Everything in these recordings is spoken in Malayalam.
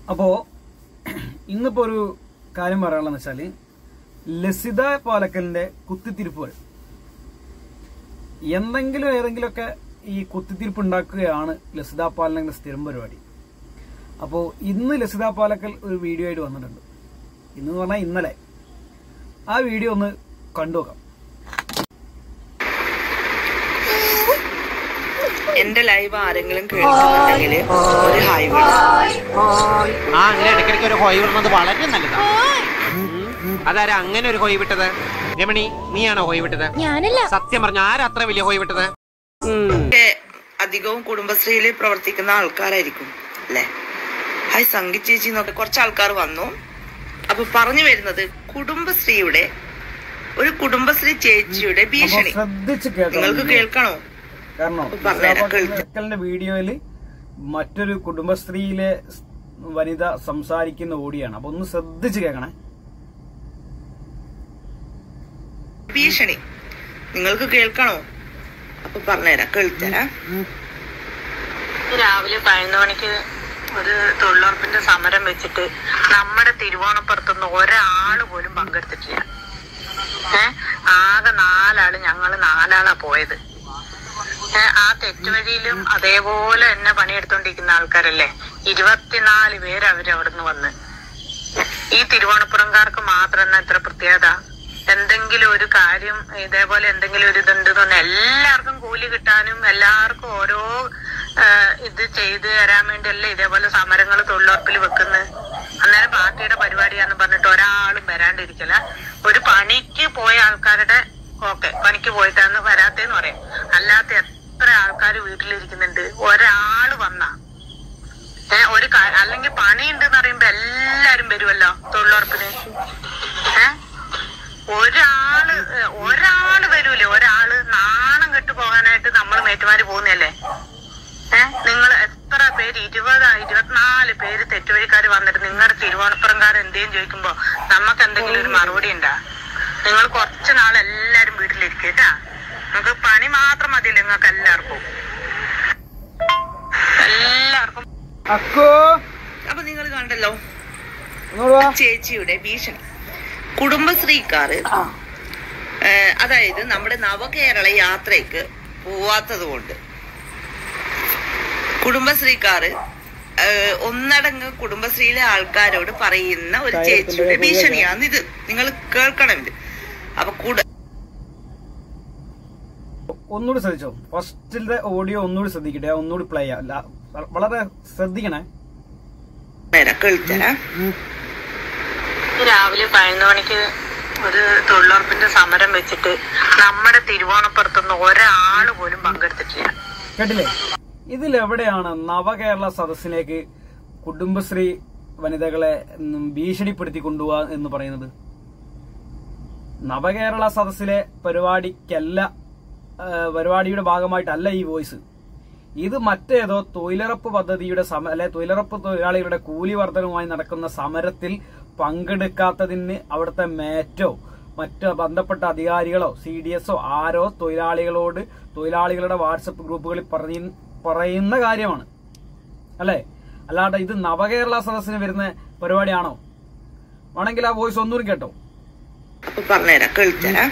അപ്പോ ഇന്നിപ്പോ ഒരു കാര്യം പറയാനുള്ളതെന്ന് വെച്ചാല് ലസിത പാലക്കലിന്റെ കുത്തിത്തിരിപ്പുകൾ എന്തെങ്കിലും ഏതെങ്കിലുമൊക്കെ ഈ കുത്തിത്തിരിപ്പ് ഉണ്ടാക്കുകയാണ് ലസിത പാലക്കലിന്റെ സ്ഥിരം പരിപാടി അപ്പോൾ ഇന്ന് ലസിത പാലക്കൽ ഒരു വീഡിയോ ആയിട്ട് വന്നിട്ടുണ്ട് ഇന്ന് പറഞ്ഞാൽ ഇന്നലെ ആ വീഡിയോ ഒന്ന് കണ്ടുനോക്കാം എന്റെ ലൈവ് ആരെങ്കിലും കേൾക്കുന്നുണ്ടെങ്കിൽ ഒരു ഹായ് വിടും ആ അങ്ങനെ ഇടയ്ക്കിടയ്ക്ക് ഒരു ഹോയ് വിടുന്നത് വളരെ നല്ലതാണ് അതാരാ അങ്ങനെ ഒരു ഹോയ് വിട്ടത് രമണി നീയാണോ ഹോയ് വിട്ടത് ഞാനല്ല സത്യം പറഞ്ഞ ആരാ അത്ര വലിയ ഹോയ് വിട്ടത് ഒക്കെ അധികവും കുടുംബശ്രീയിൽ പ്രവർത്തിക്കുന്ന ആൾക്കാരായിരിക്കും അല്ലേ ഹായ് സംഗീത് ചേച്ചി എന്നൊക്കെ കുറച്ച് ആൾക്കാർ വന്നു അപ്പൊ പറഞ്ഞു വരുന്നത് കുടുംബശ്രീയുടെ ഒരു കുടുംബശ്രീ ചേച്ചിയുടെ അപ്പൊ ഭീഷണി ശ്രദ്ധിച്ച് നിങ്ങൾക്ക് കേൾക്കണം കേൾക്കണോ കാരണം പറഞ്ഞുതരാം, കേൾക്കാം. ലസിതാപാലക്കലിന്റെ വീഡിയോയില് മറ്റൊരു കുടുംബശ്രീയിലെ വനിത സംസാരിക്കുന്ന ഓടിയാണ് അപ്പൊ ഒന്ന് ശ്രദ്ധിച്ച് കേൾക്കണേ ഭീഷണി നിങ്ങൾക്ക് കേൾക്കണോ അപ്പൊ പറഞ്ഞുതരാം കേൾത്തരാം രാവിലെ പതിനൊന്ന് മണിക്ക് ഒരു തൊഴിലുറപ്പിന്റെ സമരം വെച്ചിട്ട് നമ്മുടെ തിരുവോണപ്പുറത്തുനിന്ന് ഒരാള് പോലും പങ്കെടുത്തിട്ടില്ല ഏ ആകെ നാലാള് ഞങ്ങള് നാലാളാ പോയത് ഏ, ആ തെറ്റുവഴിയിലും അതേപോലെ തന്നെ പണിയെടുത്തോണ്ടിരിക്കുന്ന ആൾക്കാരല്ലേ ഇരുപത്തിനാല് പേര് അവര് അവിടുന്ന് വന്ന് ഈ തിരുവോണപ്പുറംകാർക്ക് മാത്രം എന്നാ ഇത്ര പ്രത്യേകത എന്തെങ്കിലും ഒരു കാര്യം ഇതേപോലെ എന്തെങ്കിലും ഒരു ഇതുണ്ട് എന്ന് പറഞ്ഞാൽ എല്ലാവർക്കും കൂലി കിട്ടാനും എല്ലാവർക്കും ഓരോ ആ, ഇത് ചെയ്ത് തരാൻ വേണ്ടിയല്ലേ ഇതേപോലെ സമരങ്ങൾ തൊഴിലുറപ്പിൽ വെക്കുന്നത് അന്നേരം പാർട്ടിയുടെ പരിപാടിയാന്ന് പറഞ്ഞിട്ട് ഒരാളും വരാണ്ടിരിക്കല ഒരു പണിക്ക് പോയ ആൾക്കാരുടെ ഓക്കെ പണിക്ക് പോയിട്ടാണ് വരാത്തേന്ന് പറയാം അല്ലാത്ത എത്ര ആൾക്കാർ വീട്ടിലിരിക്കുന്നുണ്ട് ഒരാള് വന്നാ ഏ ഒരു കാ- അല്ലെങ്കിൽ പണിയുണ്ട് എന്ന് പറയുമ്പോ എല്ലാരും വരുമല്ലോ തൊഴിലുറപ്പിന് ഏ ഒരാള് ഏ, ഒരാള് വരൂലേ ഒരാള് നാണം കെട്ട് പോകാനായിട്ട് നമ്മൾ മേറ്റുമാര് പോകുന്നല്ലേ ഏ നിങ്ങൾ എത്ര പേര് ഇരുപത് ഇരുപത്തിനാല് പേര് തെറ്റുവഴിക്കാര് വന്നിട്ട് നിങ്ങളുടെ തിരുവോണപ്പുറംകാർ എന്തേലും ചോദിക്കുമ്പോ നമുക്ക് എന്തെങ്കിലും ഒരു മറുപടി ഉണ്ടാ നിങ്ങൾ കുറച്ച് നാൾ എല്ലാരും വീട്ടിലിരിക്കേട്ടാ നിങ്ങൾക്ക് പണി മാത്രം മതിയല്ലോ നിങ്ങൾക്ക് എല്ലാവർക്കും എല്ലാവർക്കും അക്കോ അപ്പൊ നിങ്ങൾ കണ്ടല്ലോ ഇങ്ങോട്ട് വാ. ചേച്ചിയുടെ ഭീഷണി കുടുംബശ്രീക്കാര് ഏഹ്, അതായത് നമ്മുടെ നവകേരള യാത്രയ്ക്ക് പോവാത്തത് കൊണ്ട് കുടുംബശ്രീക്കാര് ഏഹ്, ഒന്നടങ്കം കുടുംബശ്രീയിലെ ആൾക്കാരോട് പറയുന്ന ഒരു ചേച്ചിയുടെ ഭീഷണിയാണ് ഇത് നിങ്ങൾ കേൾക്കണം ഇത് അപ്പൊ കുട ഒന്നുകൂടി ശ്രദ്ധിച്ചോ ഫസ്റ്റിലെ ഓഡിയോ ഒന്നുകൂടി ശ്രദ്ധിക്കട്ടെ ഒന്നുകൂടി പ്ലേ ചെയ്യാം ല- വളരെ ശ്രദ്ധിക്കണേ കേൾത്തരാം രാവിലെ പതിനൊന്ന് മണിക്ക് ഒരു തൊഴിലുറപ്പിന്റെ സമരം വെച്ചിട്ട് നമ്മുടെ തിരുവോണപ്പുറത്തുനിന്ന് ഒരാള് പോലും പങ്കെടുത്തിട്ടില്ല കേട്ടില്ലേ ഇതിലെവിടെയാണ് നവകേരള സദസ്സിലേക്ക് കുടുംബശ്രീ വനിതകളെ ഉം, ഭീഷണിപ്പെടുത്തി കൊണ്ടുപോവാ എന്ന് പറയുന്നത് നവകേരള സദസ്സിലെ പരിപാടിക്കല്ല ആ, പരിപാടിയുടെ ഭാഗമായിട്ടല്ല ഈ വോയിസ് ഇത് മറ്റേതോ തൊഴിലുറപ്പ് പദ്ധതിയുടെ സമ അല്ലെ തൊഴിലുറപ്പ് തൊഴിലാളികളുടെ കൂലി വർധനവുമായി നടക്കുന്ന സമരത്തിൽ പങ്കെടുക്കാത്തതിന് അവിടുത്തെ മേറ്റോ മറ്റ് ബന്ധപ്പെട്ട അധികാരികളോ സി ഡി എസോ ആരോ തൊഴിലാളികളോട് തൊഴിലാളികളുടെ വാട്സപ്പ് ഗ്രൂപ്പുകളിൽ പറയ- പറയുന്ന കാര്യമാണ് അല്ലെ അല്ലാതെ ഇത് നവകേരള സദസ്സിന് വരുന്ന പരിപാടിയാണോ വേണമെങ്കിൽ ആ വോയിസ് ഒന്നുകൂടി കേട്ടോ അപ്പൊ പറഞ്ഞുതരാം കേൾത്തരാം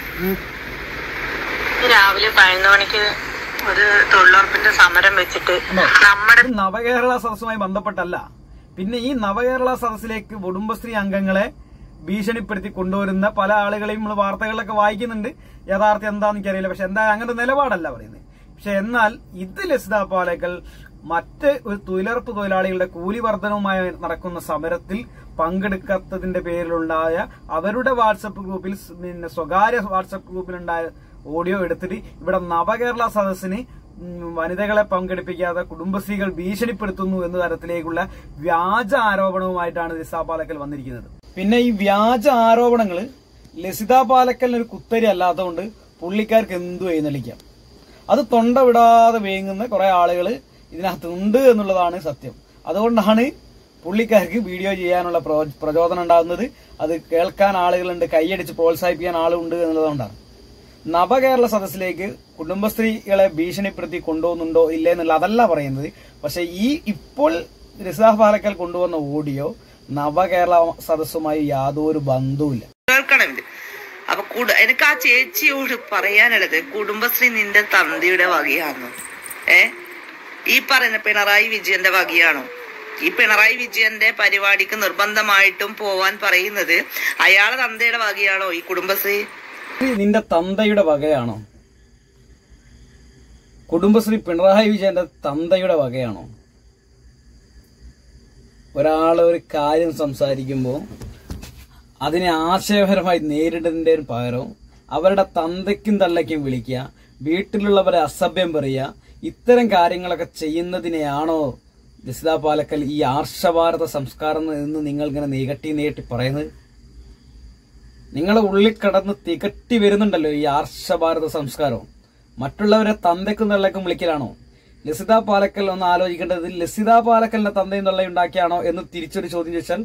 രാവിലെ പതിനൊന്ന് മണിക്ക് ഒരു തൊഴിലുറപ്പിന്റെ സമരം വെച്ചിട്ട് നമ്മുടെ ഇത് നവകേരള സദസ്സുമായി ബന്ധപ്പെട്ടല്ല പിന്നെ ഈ നവകേരള സദസ്സിലേക്ക് കുടുംബശ്രീ അംഗങ്ങളെ ഭീഷണിപ്പെടുത്തി കൊണ്ടുവരുന്ന പല ആളുകളെയും നമ്മൾ വാർത്തകളിലൊക്കെ വായിക്കുന്നുണ്ട് യഥാർത്ഥം എന്താണെന്ന് എനിക്കറിയില്ല പക്ഷെ എന്താ അങ്ങനെ നിലപാടല്ല പറയുന്നത് പക്ഷെ എന്നാൽ ഇത് ലസിത പാലേക്കൽ മറ്റ് ഒരു തൊഴിലുറപ്പ് തൊഴിലാളികളുടെ കൂലി വർധനവുമായി നടക്കുന്ന സമരത്തിൽ പങ്കെടുക്കാത്തതിന്റെ പേരിലുണ്ടായ അവരുടെ വാട്സപ്പ് ഗ്രൂപ്പിൽ സ് പിന്നെ സ്വകാര്യ വാട്സപ്പ് ഗ്രൂപ്പിലുണ്ടായ ഓഡിയോ എടുത്തിട്ട് ഇവിടെ നവകേരള സദസ്സിന് ഉം, വനിതകളെ പങ്കെടുപ്പിക്കാതെ കുടുംബശ്രീകൾ ഭീഷണിപ്പെടുത്തുന്നു എന്ന തരത്തിലേക്കുള്ള വ്യാജ ആരോപണവുമായിട്ടാണ് ലസിത പാലക്കൽ വന്നിരിക്കുന്നത് പിന്നെ ഈ വ്യാജ ആരോപണങ്ങൾ ലസിത പാലക്കലിന് ഒരു കുത്തരി അല്ലാത്തതുകൊണ്ട് പുള്ളിക്കാർക്ക് എന്തു എഴുന്നള്ളിക്കാം അത് തൊണ്ട വിടാതെ വേങ്ങുന്ന കുറെ ആളുകൾ ഇതിനകത്ത് ഉണ്ട് എന്നുള്ളതാണ് സത്യം അതുകൊണ്ടാണ് പുള്ളിക്കാർക്ക് വീഡിയോ ചെയ്യാനുള്ള പ്രോ- പ്രചോദനം ഉണ്ടാകുന്നത് അത് കേൾക്കാൻ ആളുകളുണ്ട് കൈയടിച്ച് പ്രോത്സാഹിപ്പിക്കാൻ ആളുണ്ട് എന്നുള്ളതുകൊണ്ടാണ് നവകേരള സദസ്സിലേക്ക് കുടുംബശ്രീകളെ ഭീഷണിപ്പെടുത്തി കൊണ്ടുപോകുന്നുണ്ടോ ഇല്ലേ എന്നുള്ള അതല്ല പറയുന്നത് പക്ഷെ ഈ ഇപ്പോൾ രസിത പാലക്കൽ കൊണ്ടുവന്ന ഓഡിയോ നവകേരള സദസ്സുമായി യാതൊരു ബന്ധവുമില്ല കേൾക്കണം ഇത് അപ്പൊ കുട എനിക്ക് ആ ചേച്ചിയോട് പറയാനുള്ളത് കുടുംബശ്രീ നിന്റെ തന്തിയുടെ വകയാണോ ഏ ഈ പറയുന്ന പിണറായി വിജയന്റെ വകയാണോ ഈ പിണറായി വിജയന്റെ പരിപാടിക്ക് നിർബന്ധമായിട്ടും പോവാൻ പറയുന്നത് അയാളെ തന്തയുടെ വകയാണോ ഈ കുടുംബശ്രീ ഇത് നിന്റെ തന്തയുടെ വകയാണോ കുടുംബശ്രീ പിണറായി വിജയന്റെ തന്തയുടെ വകയാണോ ഒരാൾ ഒരു കാര്യം സംസാരിക്കുമ്പോൾ അതിനെ ആശയപരമായി നേരിടുന്നതിന് പകരം അവരുടെ തന്തയ്ക്കും തള്ളയ്ക്കും വിളിക്കുക വീട്ടിലുള്ളവരെ അസഭ്യം പറയുക ഇത്തരം കാര്യങ്ങളൊക്കെ ചെയ്യുന്നതിനെയാണോ ലസിത പാലക്കൽ ഈ ആർഷഭാരത സംസ്കാരം എന്ന് നിങ്ങൾ ഇങ്ങനെ നീകട്ടി നീട്ടി പറയുന്നത് നിങ്ങളെ ഉള്ളിൽ കടന്ന് തികട്ടി വരുന്നുണ്ടല്ലോ ഈ ആർഷഭാരത സംസ്കാരം മറ്റുള്ളവരെ തന്തയ്ക്കും തള്ളയ്ക്കും വിളിക്കലാണോ ലസിത പാലക്കൽ ഒന്ന് ആലോചിക്കേണ്ടത് ലസിത പാലക്കലിന്റെ തന്തയും തള്ളയും ഉണ്ടാക്കിയാണോ എന്ന് തിരിച്ചൊരു ചോദ്യം ചോദിച്ചാൽ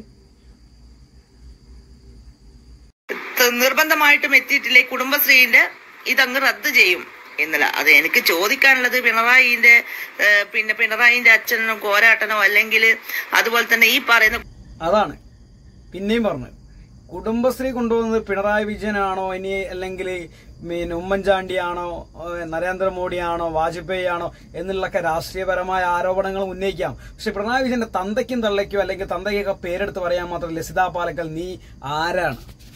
ത- നിർബന്ധമായിട്ടും എത്തിയിട്ടില്ലേ കുടുംബശ്രീന്റെ ഇതങ്ങ് റദ്ദ് ചെയ്യും എന്നല്ല അത് എനിക്ക് ചോദിക്കാനുള്ളത് പിണറായിന്റെ ഏ, പിന്നെ പിണറായിന്റെ അച്ഛനോ കോരാട്ടനോ അല്ലെങ്കിൽ അതുപോലെ തന്നെ ഈ പറയുന്ന അതാണ് പിന്നെയും പറഞ്ഞു കുടുംബശ്രീ കൊണ്ടുവന്നത് പിണറായി വിജയനാണോ ഇനി അല്ലെങ്കിൽ പിന്നെ ഉമ്മൻചാണ്ടിയാണോ ഏഹ് നരേന്ദ്രമോദിയാണോ വാജ്പേയി ആണോ എന്നുള്ളൊക്കെ രാഷ്ട്രീയപരമായ ആരോപണങ്ങൾ ഉന്നയിക്കാം പക്ഷെ പിണറായി വിജയന്റെ തന്തയ്ക്കും തള്ളയ്ക്കും അല്ലെങ്കിൽ തന്തയ്ക്കൊക്കെ പേരെടുത്ത് പറയാൻ മാത്രം ലസിത പാലക്കൽ നീ ആരാണ്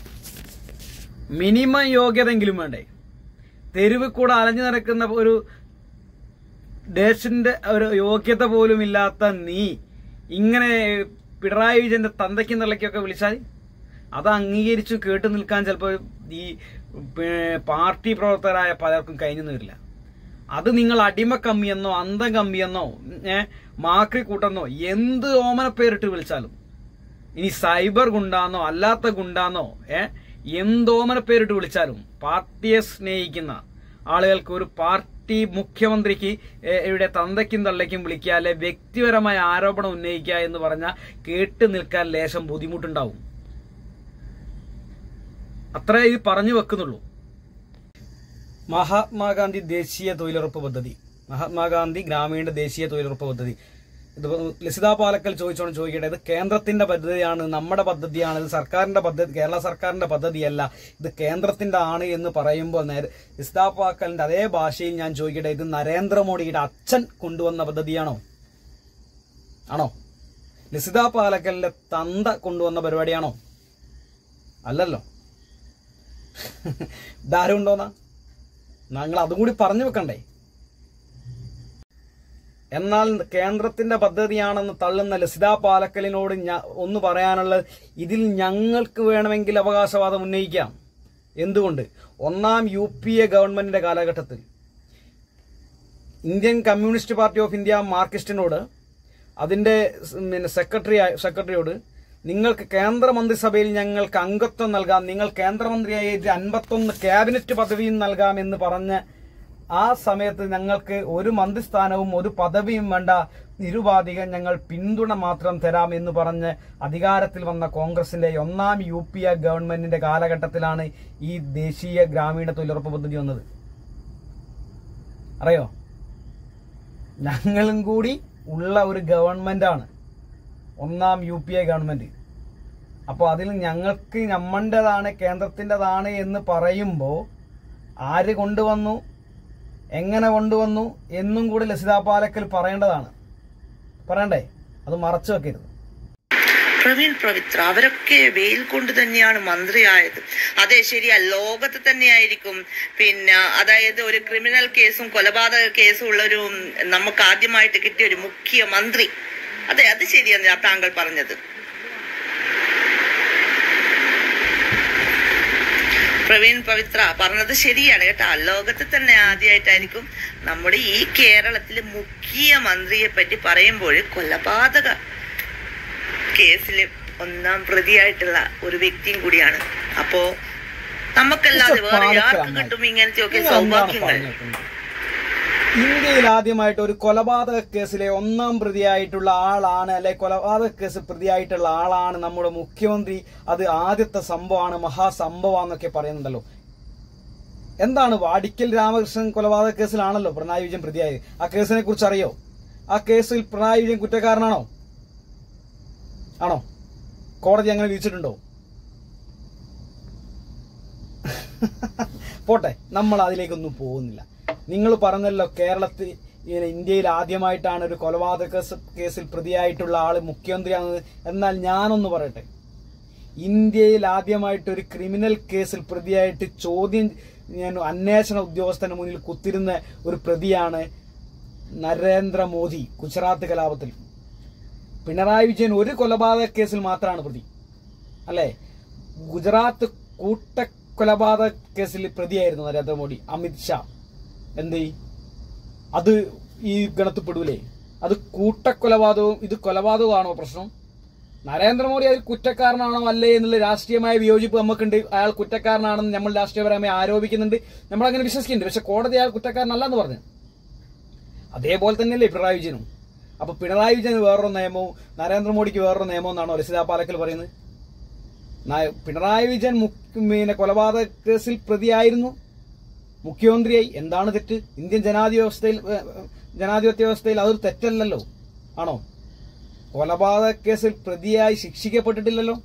മിനിമം യോഗ്യതെങ്കിലും വേണ്ടേ തെരുവ് കൂടെ അലഞ്ഞു നടക്കുന്ന ഒരു ദേശിന്റെ ഒരു യോഗ്യത പോലും ഇല്ലാത്ത നീ ഇങ്ങനെ പിണറായി വിജയന്റെ തന്തയ്ക്കും തള്ളയ്ക്കൊക്കെ വിളിച്ചാൽ അത് അംഗീകരിച്ചു കേട്ടു നിൽക്കാൻ ചിലപ്പോൾ ഈ പേ- പാർട്ടി പ്രവർത്തകരായ പലർക്കും കഴിഞ്ഞു വരില്ല അത് നിങ്ങൾ അടിമ കമ്മിയെന്നോ അന്തം കമ്മിയെന്നോ ഏ മാക്രി കൂട്ടെന്നോ എന്ത് ഓമന പേരിട്ട് വിളിച്ചാലും ഇനി സൈബർ ഗുണ്ടാന്നോ അല്ലാത്ത ഗുണ്ടാന്നോ ഏ എന്തോമന പേരിട്ട് വിളിച്ചാലും പാർട്ടിയെ സ്നേഹിക്കുന്ന ആളുകൾക്ക് ഒരു പാർട്ടി മുഖ്യമന്ത്രിക്ക് ഏ, ഇവിടെ തന്തയ്ക്കും തള്ളയ്ക്കും വിളിക്കുക അല്ലെ വ്യക്തിപരമായ ആരോപണം ഉന്നയിക്കുക എന്ന് പറഞ്ഞാൽ കേട്ട് നിൽക്കാൻ ലേശം ബുദ്ധിമുട്ടുണ്ടാവും അത്രേ ഇത് പറഞ്ഞു വെക്കുന്നുള്ളൂ മഹാത്മാഗാന്ധി ദേശീയ തൊഴിലുറപ്പ് പദ്ധതി മഹാത്മാഗാന്ധി ഗ്രാമീണ ദേശീയ തൊഴിലുറപ്പ് പദ്ധതി ഇത് ലസിതാ പാലക്കൽ ചോദിച്ചോണ്ട് ചോദിക്കട്ടെ ഇത് കേന്ദ്രത്തിന്റെ പദ്ധതിയാണ് നമ്മുടെ പദ്ധതിയാണ് ഇത് സർക്കാരിന്റെ പദ്ധതി കേരള സർക്കാരിന്റെ പദ്ധതിയല്ല ഇത് കേന്ദ്രത്തിന്റെ ആണ് എന്ന് പറയുമ്പോൾ നേരെ ലസിതാ പാലക്കലിന്റെ അതേ ഭാഷയിൽ ഞാൻ ചോദിക്കട്ടെ ഇത് നരേന്ദ്രമോദിയുടെ അച്ഛൻ കൊണ്ടുവന്ന പദ്ധതിയാണോ ആണോ ലസിതാ പാലക്കലിന്റെ തന്ത കൊണ്ടുവന്ന പരിപാടിയാണോ അല്ലല്ലോ ഇതാരും ഉണ്ടോന്നാ ഞങ്ങൾ അതും കൂടി പറഞ്ഞു വെക്കണ്ടേ എന്നാൽ കേന്ദ്രത്തിന്റെ പദ്ധതിയാണെന്ന് തള്ളുന്ന ലസിതാ പാലക്കലിനോട് ഞാ- ഒന്ന് പറയാനുള്ളത് ഇതിൽ ഞങ്ങൾക്ക് വേണമെങ്കിൽ അവകാശവാദം ഉന്നയിക്കാം എന്തുകൊണ്ട് ഒന്നാം യു പി എ ഗവൺമെന്റിന്റെ കാലഘട്ടത്തിൽ Indian communist party of India മാർക്സിസ്റ്റിനോട് അതിന്റെ സ് പിന്നെ സെക്രട്ടറി സെക്രട്ടറിയോട് നിങ്ങൾക്ക് കേന്ദ്രമന്ത്രിസഭയിൽ ഞങ്ങൾക്ക് അംഗത്വം നൽകാം നിങ്ങൾ കേന്ദ്രമന്ത്രിയായി അൻപത്തൊന്ന് ക്യാബിനറ്റ് പദവിയും നൽകാം എന്ന് പറഞ്ഞ് ആ സമയത്ത് ഞങ്ങൾക്ക് ഒരു മന്ത്രിസ്ഥാനവും ഒരു പദവിയും വേണ്ട നിരുപാധികം ഞങ്ങൾ പിന്തുണ മാത്രം തരാം എന്ന് പറഞ്ഞ് അധികാരത്തിൽ വന്ന കോൺഗ്രസിന്റെ ഒന്നാം യു പി എ ഗവൺമെന്റിന്റെ കാലഘട്ടത്തിലാണ് ഈ ദേശീയ ഗ്രാമീണ തൊഴിലുറപ്പ് പദ്ധതി വന്നത് അറിയോ ഞങ്ങളും കൂടി ഉള്ള ഒരു ഗവൺമെന്റാണ് ഒന്നാം യു പി എ ഗവൺമെന്റ് അപ്പോൾ അതിൽ ഞങ്ങൾക്ക് നമ്മൻ്റെതാണ് കേന്ദ്രത്തിൻ്റെതാണ് എന്ന് പറയുമ്പോൾ ആര് കൊണ്ടുവന്നു എങ്ങനെ കൊണ്ടുവന്നു എന്നും കൂടി ലസിതാ പാലക്കൽ പറയേണ്ടതാണ് പറയണ്ടേ അത് മറച്ചു വെക്കരുത് പ്രവീൺ പവിത്ര അവരൊക്കെ വെയിൽ കൊണ്ട് തന്നെയാണ് മന്ത്രിയായത് അതെ ശരിയാ ലോകത്ത് തന്നെയായിരിക്കും പിന്നെ അതായത് ഒരു ക്രിമിനൽ കേസും കൊലപാതക കേസും ഉള്ള ഒരു ഉം, നമുക്ക് ആദ്യമായിട്ട് കിട്ടിയ ഒരു മുഖ്യ മന്ത്രി അതെ അത് ശരിയാണ് ഞാൻ താങ്കൾ പറഞ്ഞത് പ്രവീൺ പവിത്ര പറഞ്ഞത് ശരിയാണ് കേട്ടോ ലോകത്ത് തന്നെ ആദ്യമായിട്ടായിരിക്കും നമ്മുടെ ഈ കേരളത്തിലെ മുഖ്യമന്ത്രിയെ പറ്റി പറയുമ്പോൾ കൊലപാതക കേസിൽ ഒന്നാം പ്രതിയായിട്ടുള്ള ഒരു വ്യക്തിയും കൂടിയാണ് അപ്പോ നമുക്കല്ലാതെ വേറെ ആർക്ക് കിട്ടും ഇങ്ങനത്തെയൊക്കെ നിങ്ങൾ എന്താണ് സൗഭാഗ്യങ്ങൾ പറഞ്ഞു വെക്കുന്നത്? ഇന്ത്യയിൽ ആദ്യമായിട്ട് ഒരു കൊലപാതക കേസിലെ ഒന്നാം പ്രതിയായിട്ടുള്ള ആളാണ് അല്ലെ കൊലപാതക കേസ് പ്രതിയായിട്ടുള്ള ആളാണ് നമ്മുടെ മുഖ്യമന്ത്രി അത് ആദ്യത്തെ സംഭവമാണ് മഹാസംഭവമാണെന്നൊക്കെ പറയുന്നുണ്ടല്ലോ എന്താണ് വാടിക്കൽ രാമകൃഷ്ണൻ കൊലപാതക കേസിലാണല്ലോ പിണറായി വിജയൻ പ്രതിയായത് ആ കേസിനെ കുറിച്ച് അറിയോ ആ കേസിൽ പിണറായി വിജയൻ കുറ്റക്കാരനാണോ ആണോ കോടതി അങ്ങനെ വിധിച്ചിട്ടുണ്ടോ പോട്ടെ നമ്മൾ അതിലേക്കൊന്നും പോകുന്നില്ല നിങ്ങൾ പറഞ്ഞല്ലോ കേരളത്തിൽ ഇങ്ങനെ ഇന്ത്യയിൽ ആദ്യമായിട്ടാണ് ഒരു കൊലപാതക കേസ് കേസിൽ പ്രതിയായിട്ടുള്ള ആള് മുഖ്യമന്ത്രിയാണെന്ന് എന്നാൽ ഞാനൊന്ന് പറയട്ടെ ഇന്ത്യയിൽ ആദ്യമായിട്ട് ഒരു ക്രിമിനൽ കേസിൽ പ്രതിയായിട്ട് ചോദ്യം ഞാൻ അന്വേഷണ ഉദ്യോഗസ്ഥന് മുന്നിൽ കുത്തിരുന്ന ഒരു പ്രതിയാണ് നരേന്ദ്രമോദി ഗുജറാത്ത് കലാപത്തിൽ പിണറായി വിജയൻ ഒരു കൊലപാതക കേസിൽ മാത്രമാണ് പ്രതി അല്ലേ ഗുജറാത്ത് കൂട്ട കൊലപാതക കേസിൽ പ്രതിയായിരുന്നു നരേന്ദ്രമോദി അമിത് ഷാ എന്ത് അത് ഈ ഗണത്തിൽ പെടൂലേ അത് കൂട്ടക്കൊലപാതകവും ഇത് കൊലപാതകമാണോ പ്രശ്നം നരേന്ദ്രമോദി അതിൽ കുറ്റക്കാരനാണോ അല്ലേ എന്നുള്ള രാഷ്ട്രീയമായ വിയോജിപ്പ് നമുക്കുണ്ട് അയാൾ കുറ്റക്കാരനാണെന്ന് നമ്മൾ രാഷ്ട്രീയപരമായി ആരോപിക്കുന്നുണ്ട് നമ്മൾ അങ്ങനെ വിശ്വസിക്കുന്നുണ്ട് പക്ഷെ കോടതി അയാൾ കുറ്റക്കാരനല്ല എന്ന് പറഞ്ഞു അതേപോലെ തന്നെയല്ലേ പിണറായി വിജയനും അപ്പൊ പിണറായി വിജയന് വേറൊരു നിയമവും നരേന്ദ്രമോദിക്ക് വേറൊരു നിയമവും എന്നാണോ രസിത പാലക്കൽ പറയുന്നത് ന- പിണറായി വിജയൻ മുഖ്യ- പിന്നെ കൊലപാതക കേസിൽ പ്രതിയായിരുന്നു മുഖ്യമന്ത്രിയായി എന്താണ് തെറ്റ് ഇന്ത്യൻ ജനാധിപത്യ വ്യവസ്ഥയിൽ ഏ, ഏ, ജനാധിപത്യ വ്യവസ്ഥയിൽ അതൊരു തെറ്റല്ലല്ലോ ആണോ കൊലപാതക കേസിൽ പ്രതിയായി ശിക്ഷിക്കപ്പെട്ടിട്ടില്ലല്ലോ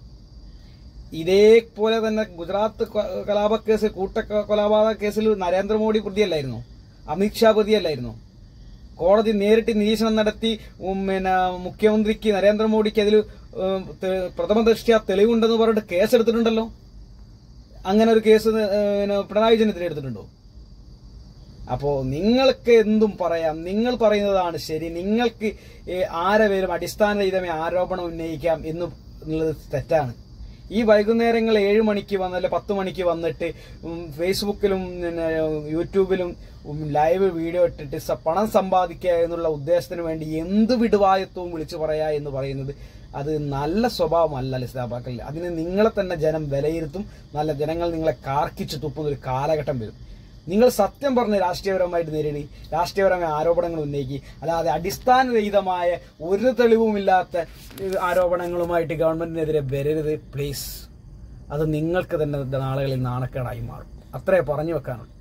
ഇതേപോലെ തന്നെ ഗുജറാത്ത് കൊ- കലാപ കേസ് കൂട്ട കൊ- കൊലപാതക കേസിൽ നരേന്ദ്രമോദി പ്രതിയല്ലായിരുന്നു അമിത്ഷാ പ്രതിയല്ലായിരുന്നു കോടതി നേരിട്ട് നിരീക്ഷണം നടത്തി ഉം, പിന്നെ മുഖ്യമന്ത്രിക്ക് നരേന്ദ്രമോദിക്ക് അതിൽ ഉം, തെ- പ്രഥമ ദൃഷ്ട്യാ തെളിവുണ്ടെന്ന് പറഞ്ഞിട്ട് കേസെടുത്തിട്ടുണ്ടല്ലോ അങ്ങനെ ഒരു കേസ് ഏ, പിന്നെ പിണറായി വിജയനെതിരെ എടുത്തിട്ടുണ്ടോ അപ്പോ നിങ്ങൾക്ക് എന്തും പറയാം നിങ്ങൾ പറയുന്നതാണ് ശരി നിങ്ങൾക്ക് ഏ, ആരെ പേരും അടിസ്ഥാനരഹിതമായ ആരോപണം ഉന്നയിക്കാം എന്ന് എന്നുള്ളത് തെറ്റാണ് ഈ വൈകുന്നേരങ്ങൾ ഏഴ് മണിക്ക് വന്ന് അല്ലെ പത്ത് മണിക്ക് വന്നിട്ട് ഉം, ഫേസ്ബുക്കിലും പിന്നെ യൂട്യൂബിലും ഉം, ലൈവ് വീഡിയോ ഇട്ടിട്ട് സ- പണം സമ്പാദിക്കുക എന്നുള്ള ഉദ്ദേശത്തിന് വേണ്ടി എന്ത് വിടുവായത്വവും വിളിച്ചു പറയാ എന്ന് പറയുന്നത് അത് നല്ല സ്വഭാവമല്ല ലിസ്താബാക്കൽ അതിന് നിങ്ങളെ തന്നെ ജനം വിലയിരുത്തും നല്ല ജനങ്ങൾ നിങ്ങളെ കാർക്കിച്ചു തുപ്പുന്ന ഒരു കാലഘട്ടം വരും നിങ്ങൾ സത്യം പറഞ്ഞ് രാഷ്ട്രീയപരമായിട്ട് നേരിടി രാഷ്ട്രീയപരമായ ആരോപണങ്ങൾ ഉന്നയിക്കി അല്ലാതെ അടിസ്ഥാനരഹിതമായ ഒരു തെളിവുമില്ലാത്ത ഏഹ്, ആരോപണങ്ങളുമായിട്ട് ഗവൺമെന്റിനെതിരെ വരരുത് പ്ലീസ് അത് നിങ്ങൾക്ക് തന്നെ നാളുകളിൽ നാണക്കേടായി മാറും അത്രേ പറഞ്ഞു വെക്കാനുള്ളൂ